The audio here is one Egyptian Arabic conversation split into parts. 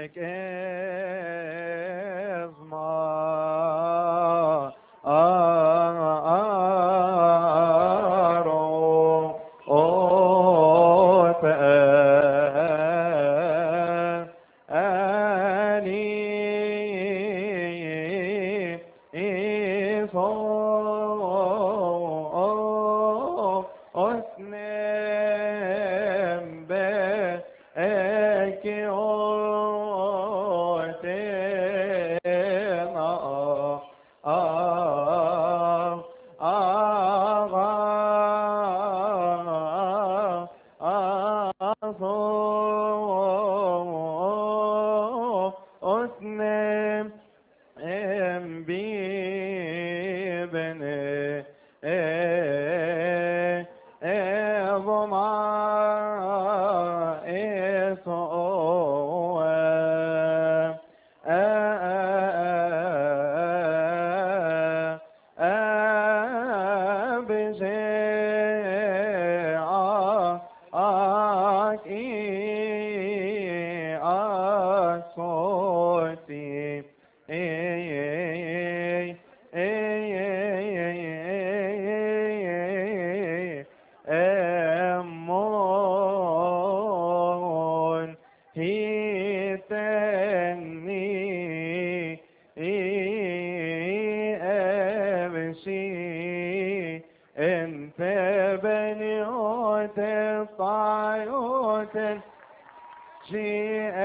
Ek ezma aro ote ani ifo osnem be eki ote na a Osnem em bibne e evma eso Emon hiteni emshi انت بني اوتن طايوتن شي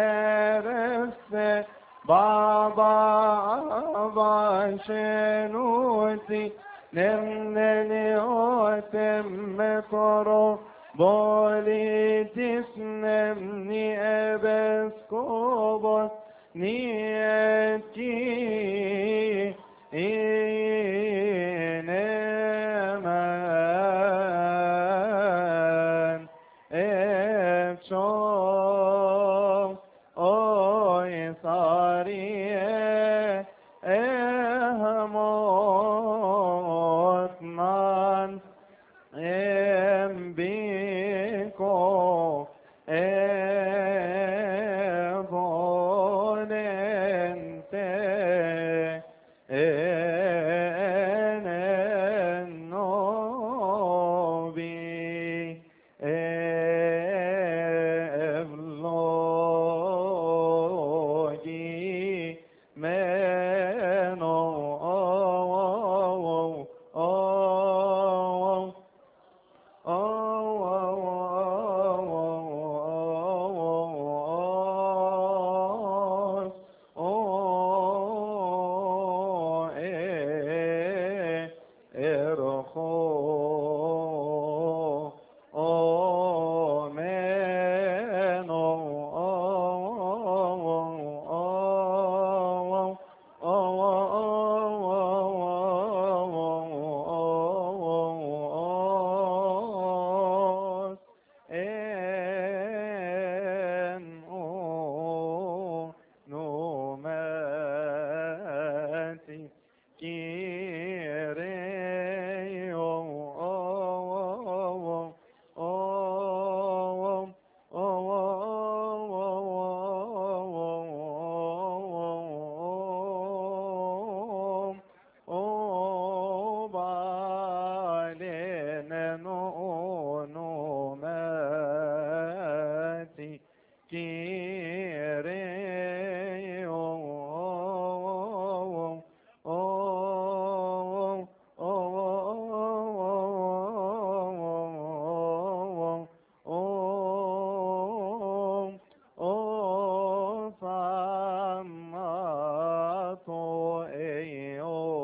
ارفت بابا ابا شنوتي نمنني اوتن مكرو بولي تسنمني ابسكوبوس نيتي إنمان إبشو أوي صاري إهموت من ام بيكو ebonente en novi evlogi meno oh, oh, en o nomati kire o o o o o o balene no no mati kire o o o o o famato e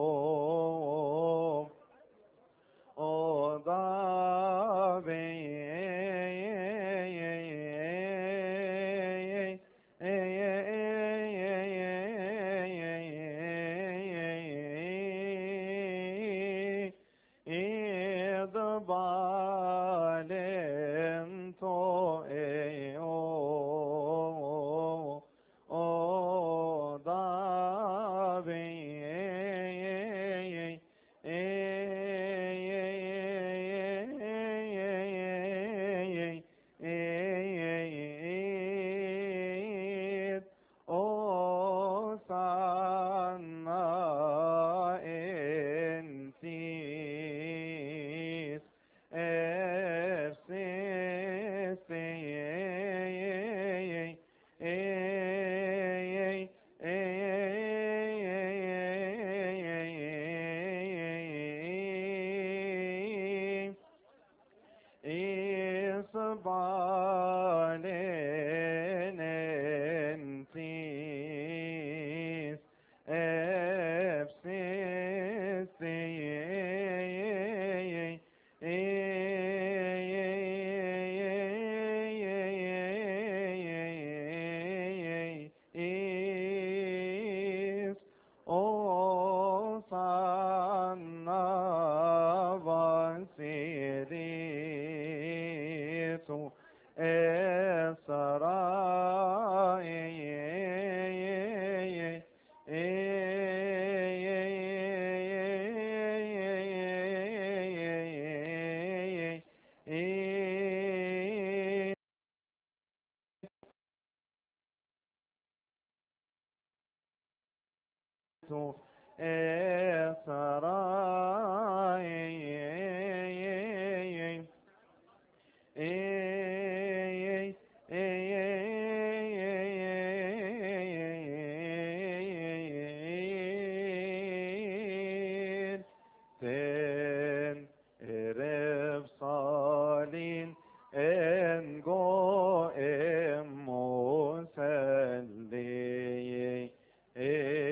o o da Balento e o o da تو Ten erev salin en go emoselli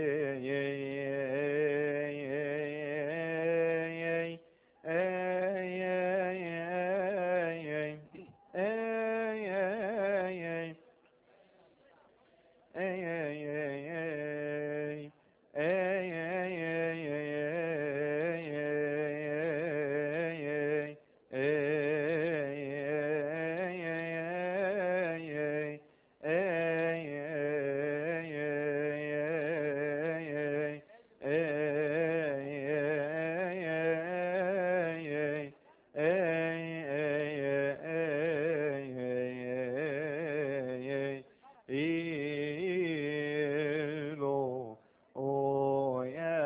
Ilo, oh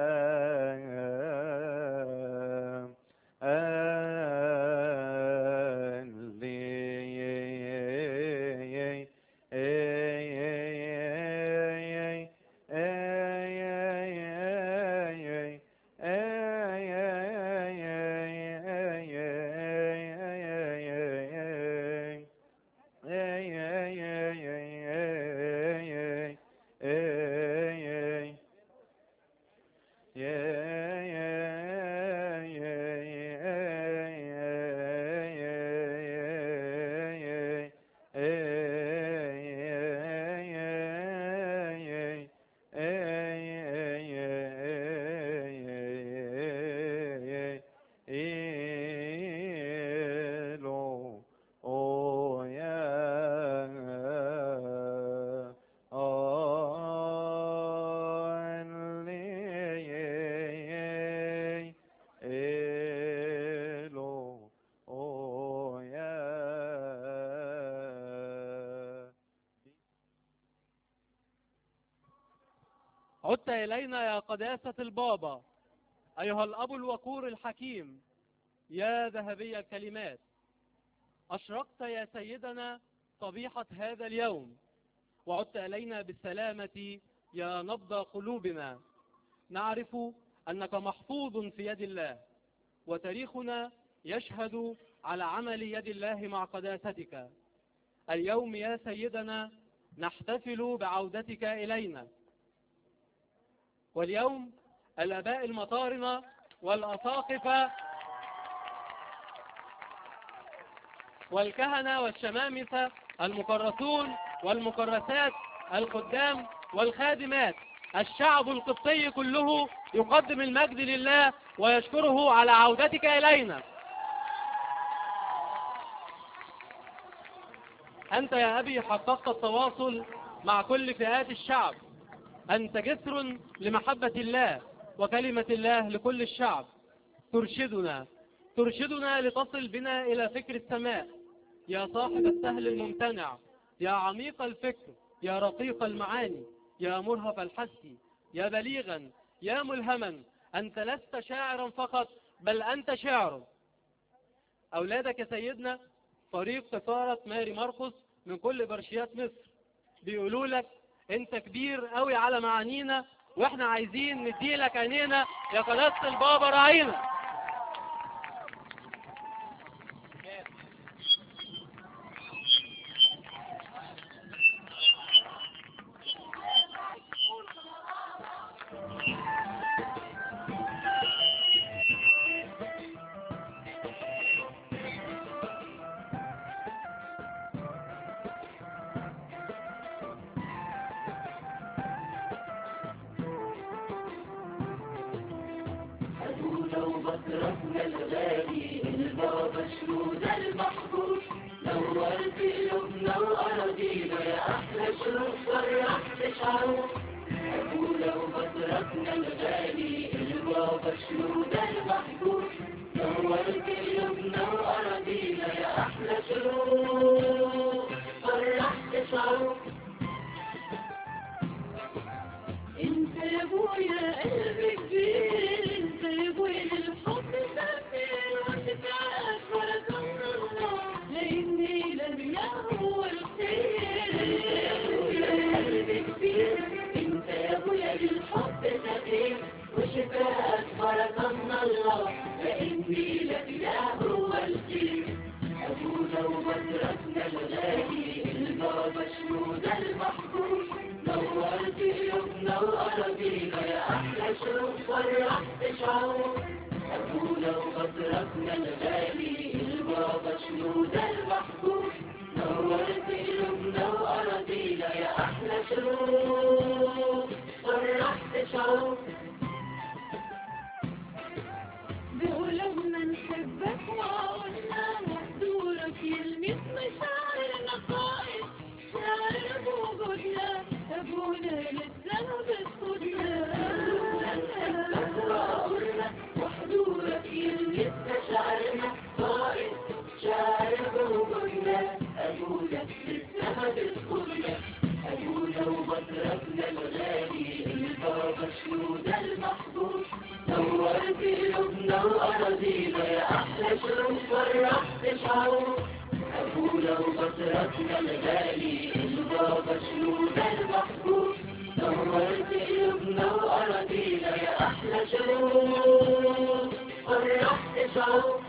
yeah, Elo, oh yeah, only Elo, oh yeah. عدت إلينا يا قداسة البابا أيها الأب الوقور الحكيم يا ذهبي الكلمات أشرقت يا سيدنا صبيحة هذا اليوم وعدت إلينا بالسلامة يا نبض قلوبنا نعرف أنك محفوظ في يد الله وتاريخنا يشهد على عمل يد الله مع قداستك اليوم يا سيدنا نحتفل بعودتك إلينا واليوم الآباء المطارنة والأساقفة والكهنة والشمامسة المكرسون والمكرسات الخدام والخادمات الشعب القبطي كله يقدم المجد لله ويشكره على عودتك إلينا أنت يا أبي حققت التواصل مع كل فئات الشعب أنت جسر لمحبة الله وكلمة الله لكل الشعب ترشدنا ترشدنا لتصل بنا إلى فكر السماء يا صاحب السهل الممتنع يا عميق الفكر يا رقيق المعاني يا مرهف الحس يا بليغا يا ملهما أنت لست شاعرا فقط بل أنت شاعر أولادك يا سيدنا فريق سفارة ماري مرقس من كل برشيات مصر بيقولوا لك انت كبير قوي على معانينا واحنا عايزين نديلك عينينا يا قداسة البابا راعينا لو بطرقنا الغالي البابا شنود المحبوب نورت قلوبنا وأراضينا يا أحلى شروق فرحت شعوب أبو لو بطرقنا الغالي البابا شنود المحبوب نورت قلوبنا وأراضينا يا أحلى شروق فرحت شعوب انت يا ابويا قلبي كبير انت يا ابويا للحب سفير وشفاعك ورد الله لاني لم هو الخير انت يا ابويا قلبي كبير انت يا ابويا للحب سفير وشفاعك ورد الله لاني لم هو الخير أبونا ومدرسنا الغالي البابا شنود المحبوب نورت قلوبنا وأراضينا يا أحلى شروق فرحت شعور أبونا ومدرسنا الغالي البابا شنود المحبوب نورت قلوبنا وأراضينا يا أحلى شروق فرحت شعور بقولنا نحبك وقلنا وحضورك يلمس مشاعرنا قائد شاعر بوجودنا أبونا لسه بسكوتنا نحبك وقلنا وحضورك يلمس مشاعرنا قائد شاعر بوجودنا أبونا لسه بسكوتنا أبونا ومدرسنا الغالي البابا شنود المحبوب نورت قلوبنا وأراضينا يا أحلى شروق فرحت شعور أبونا ومدرسنا الغالي البابا شنود المحبوب نورت قلوبنا وأراضينا يا أحلى شروق فرحت شعور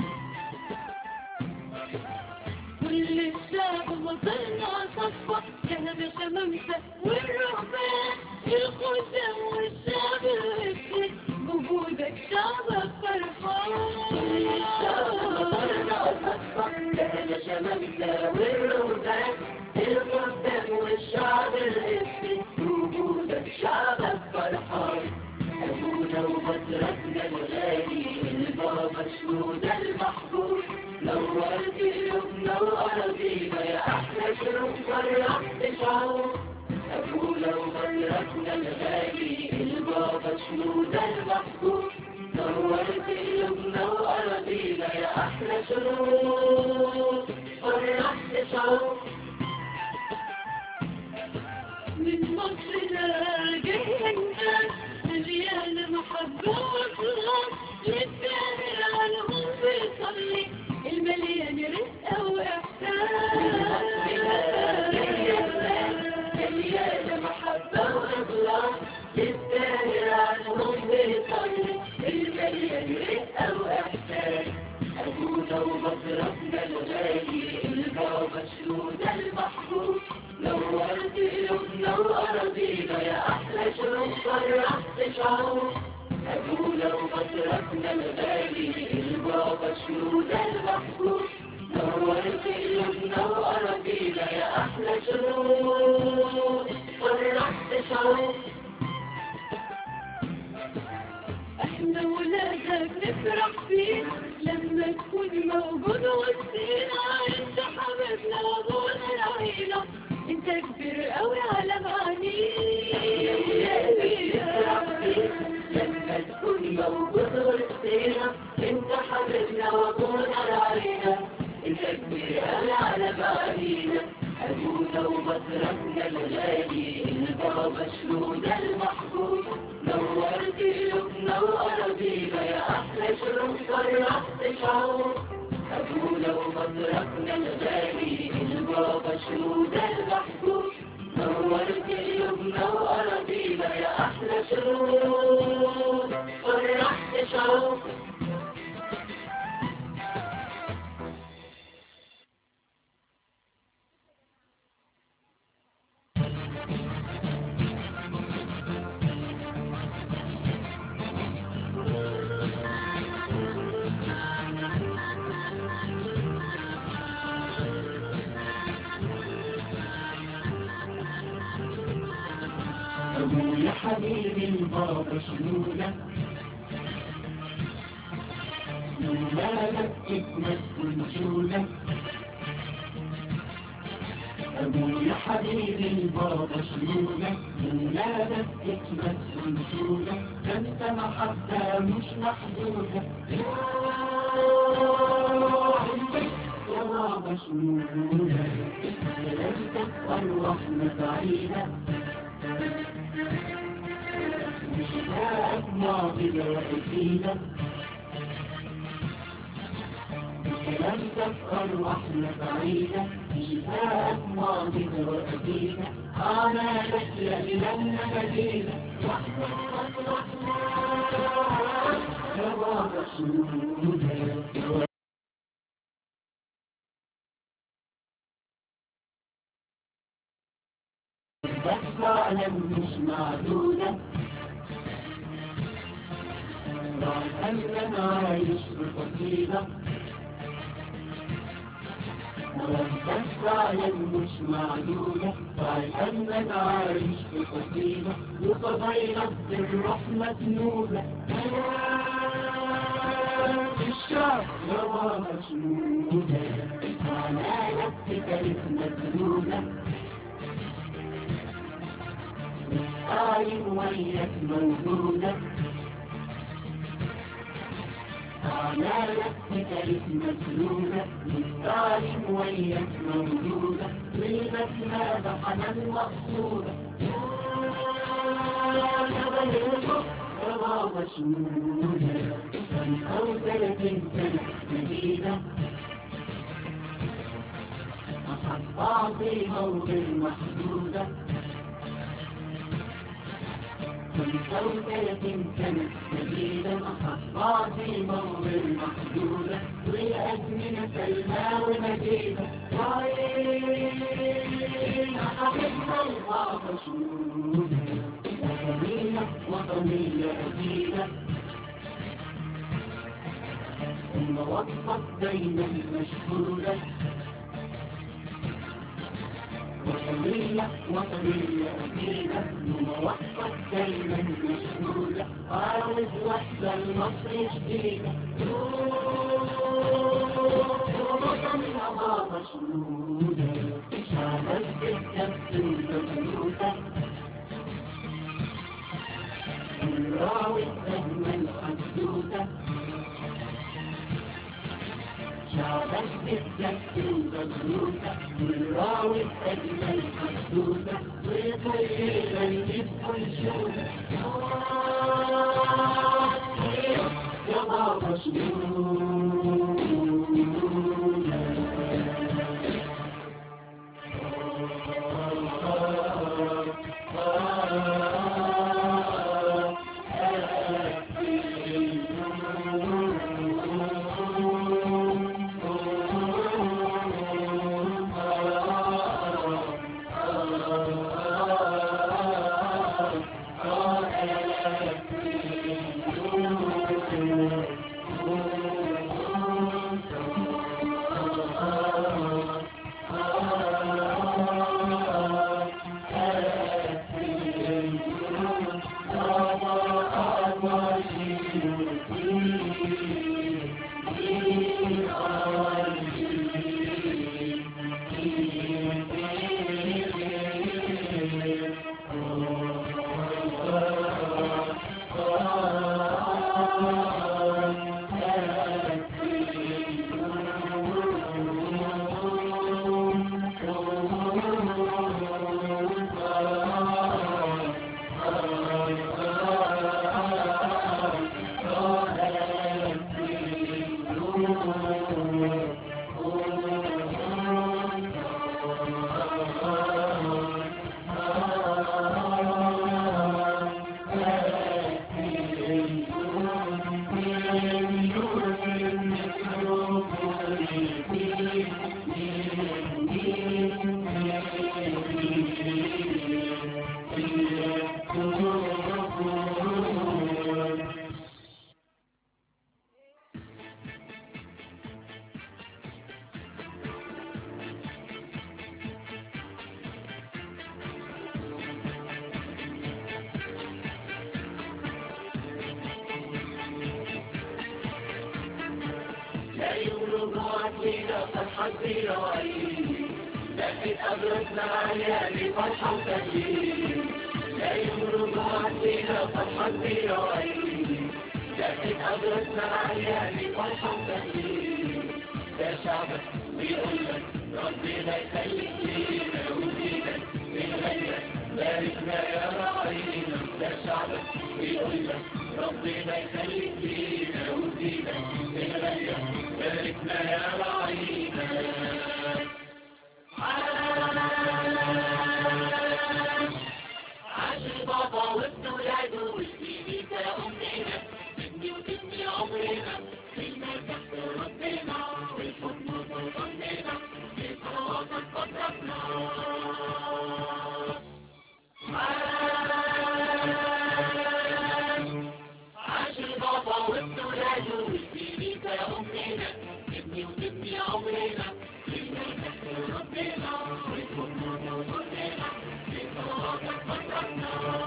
كل الشعب وصلنا صفة كهب شمامسة والرهبان الخدام والشعب الرفق بوجودك شعبك فرحان كل الشعب وصلنا صفة كهب شمامسة والرهبان الخدام والشعب الرفق بوجودك شعبك فرحان أبونا ومدرسنا الغالي البابا شنود المحبوب نورت قلوبنا وأراضينا يا أحلى شروق فرحت شعور أبونا ومدرسنا الغالي البابا شنود المحبوب نورت قلوبنا وأراضينا يا أحلى شروق فرحت شعور من مصرنا جهنا مليانة محبة وإخلاص للداهر عنهم بيصلي المليان رزق وإحسان مليانة محبة وإخلاص للداهر عنهم بيصلي المليان رزق وإحسان أبونا ومدرسنا الغالي البابا شنود المحبوب نورت قلوبنا وأراضينا يا أحلى شروق فرحت شعور أبونا ومدرسنا الغالي البابا شنود المحبوب نورت قلوبنا وأراضينا يا أحلى شروق فرحت شعور احنا ولادك نفرح فيك لما تكون موجود وسطينا انت حبيبنا وابونا العيلة انت كبير قوي على معانيك لما تكون موجود وسطينا انت حبيبنا وابونا العيلة انت كبير قوي على معانينا أبونا ومدرسنا الغالي البابا شنود المحبوب نورت قلوبنا وأراضينا يا أحلى شروق فرحت شعور أبونا ومدرسنا الغالي البابا شنود المحبوب نورت قلوبنا وأراضينا يا أحلى شروق فرحت شعور أبويا حبيبي البابا شنودة لولادك تكمل ونشولك أبويا حبيبي البابا شنودة لولادك تكمل ونشولك ده انت محبة مش محدودة يا بابا شنودة سلامتك والرحمة سعيدة معجزة أكيدة لم تفكر واحنا بعيدة شفاءك معجزة وأكيدة أعمالك لأجلنا مدينة يا بابا شنودة بس فعلا مش معدودة أنا عايش بقصيدة بس فعلا مش معدودة أنا عايش بقصيدة وقضينا بالرحمة سنودة الشعب يا بابا شنودة على نفسك كلمة مسنودة عالم وياك موجودة على نفسك اسم مسلولة عالم وياك موجودة قيمة ماذا حنان مقصودة يا بلغة يا بابا شنودة أو ثلاثين سنة جديدة أحب أعطيها وغير محدودة ثلاثين سنة جديدة أحط عظيمة وغير محدودة والأزمنة سلمى ومجيدة وعين أحبنا البعض شهودة وجميلة وطنية أكيدة الموظف دايما مشهودة وطنية وطنية أكيدة وموفق دايما مشهورة عاوز وحدة لمصر جديدة وطن بابا شهودة شعبك بالكبس وتبيوتة الراوي السهم الحدوتة شعبك بالكبس وتبيوتة الراوي السهم الحدوتة وطيبا يدخل شوتة يا بابا شهودة لا يغلب عقلنا فرحة برأيي لكن أبرزنا عليها لفرحة وتجليل لا يغلب عقلنا فرحة برأيي لكن أبرزنا عليها لفرحة وتجليل يا شعبك بيقول لك ربنا يخليك لينا ولينا من غيرك باركنا يا راعينا ده شعبك بيقول لك ربنا يخليك لينا وزينا الغالية باركنا يا راعينا عاش البابا وابن ولاده والبيبي ده أمنا تبني وتبني عمرنا كلمة تحت ربنا والحب ضمنا في صلواتك قدرتنا عاش البابا وابن ولاده والبيبي ده أمنا تبني وتبني عمرنا كلمة تحت ربنا والحب ضمنا في صلواتك قدرتنا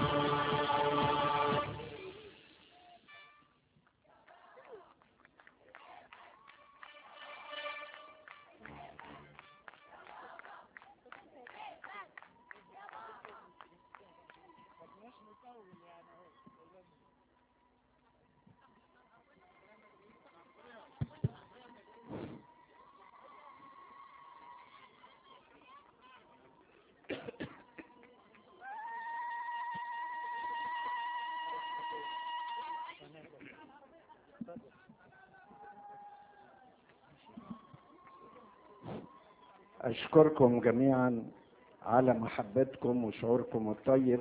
أشكركم جميعا على محبتكم وشعوركم الطيب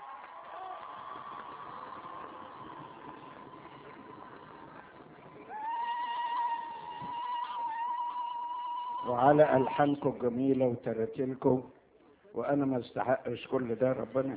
وعلى ألحانكم الجميلة وتراتيلكم وأنا ما استحقش كل ده ربنا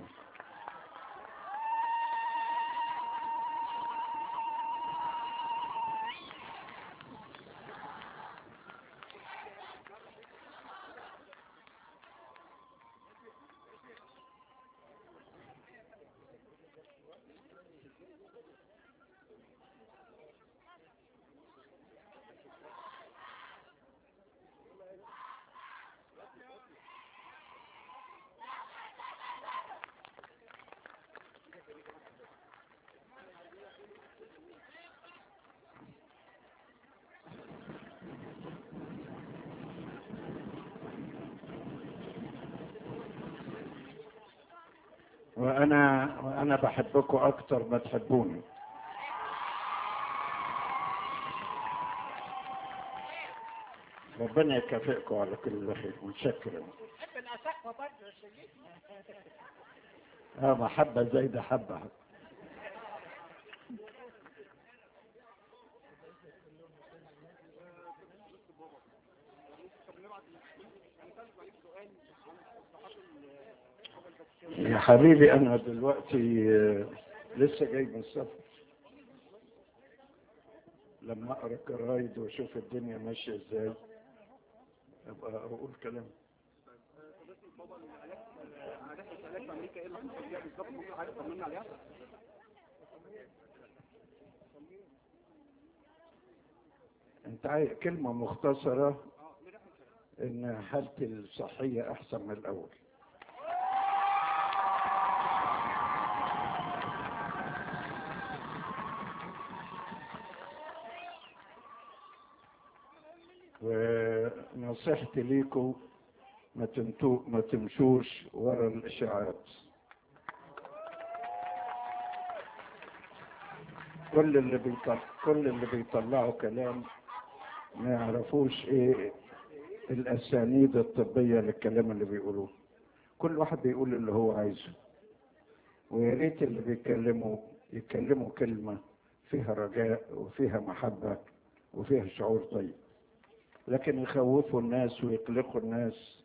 وأنا وأنا بحبكم أكتر ما تحبوني ربنا يكافئكم على كل خير متشكر اه محبة زايدة حبة يا حبيبي انا دلوقتي آه، لسه جاي من السفر لما اقرا الجرايد واشوف الدنيا ماشيه ازاي ابقى اقول كلام انت عايز كلمه مختصره ان حالتي الصحيه احسن من الاول ونصيحتي ليكم ما تمتو ما تمشوش ورا الاشاعات كل اللي بيطلع كل اللي بيطلعوا كلام ما يعرفوش ايه الاسانيد الطبيه للكلام اللي بيقولوه كل واحد بيقول اللي هو عايزه ويا ريت اللي بيتكلموا يتكلموا كلمه فيها رجاء وفيها محبه وفيها شعور طيب لكن يخوفوا الناس ويقلقوا الناس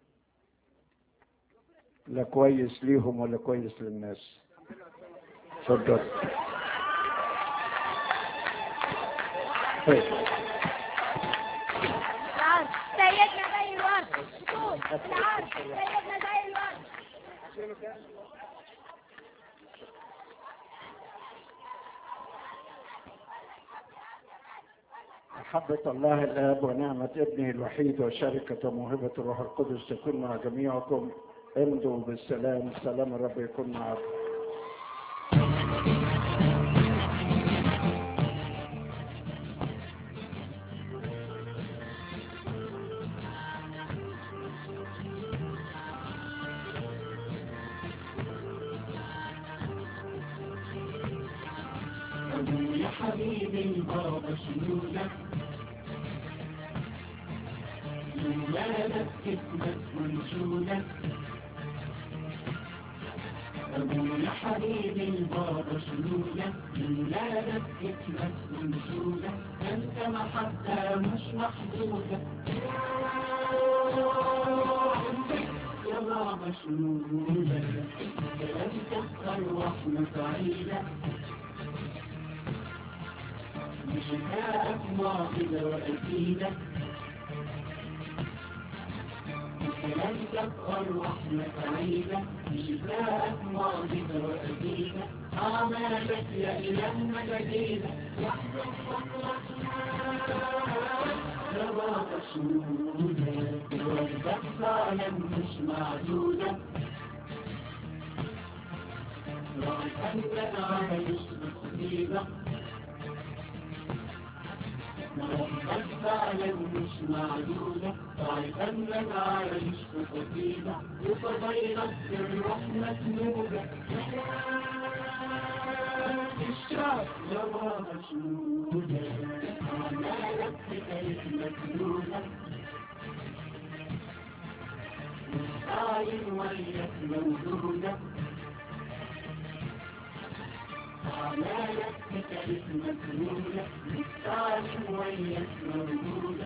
لا كويس ليهم ولا كويس للناس اتفضل طيب. العرض سيدنا زي الورد شوف العرض سيدنا زي الورد محبة الله الآب ونعمة ابنه الوحيد وشركة وموهبة الروح القدس تكون مع جميعكم امضوا بالسلام سلام الرب يكون معكم حبيبي البابا شنودة ولادك اسمك منشودة أبويا حبيبي البابا شنودة ولادك اسمك منشودة أنت محبة مش محدودة يا بابا شنودة كلامك أرواحنا سعيدة بشفاءك معقدة وأكيدة كلامك أرواحنا سعيدة بشفاءك معقدة وأكيدة أعمالك يا إلهنا جديدة يا بابا شنودة وردك فعلا مش معدودة رأيك أنت عايش بصديقة ربك فعلا مش معدودة طيب انك عايش في قصيدة وفضيلك الروح مسنودة الشعب يا بابا شنودة عمالك في كيف مسنودة والسعي وياك موجودة أعمالك بكلمة مسنودة بالتعليم وياك موجودة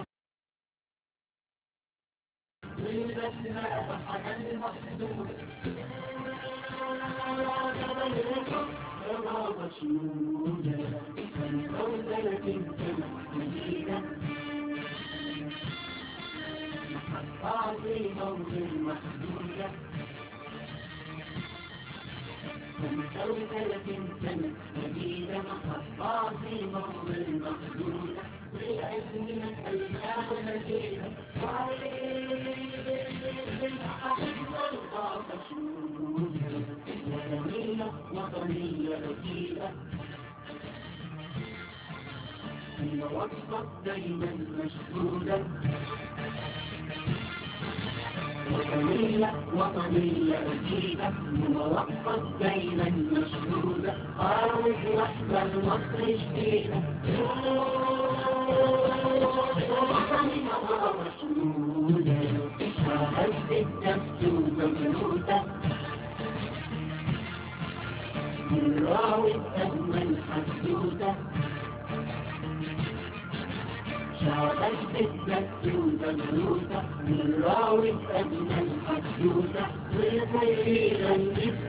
والبسمة حنان المحدودة يا بابا شنودة من قولك انت مدينة عظيمة وغير محدودة ومسوسة سنة جديدة محطة عظيمة وغير محدودة بأزمنة أيام مدينة وجميلة وطنية أكيدة إن وصفك دايما مشدودة وطنية وطنية أكيدة ووقفت دايما مشدودة أروج وحدة لمصر جديدة وطنية مشدودة شاهدت النفس ومجنودة نراوي أجمل حدودة شعبت النفس ومجنودة نراوي أجمل حدودة والخير غني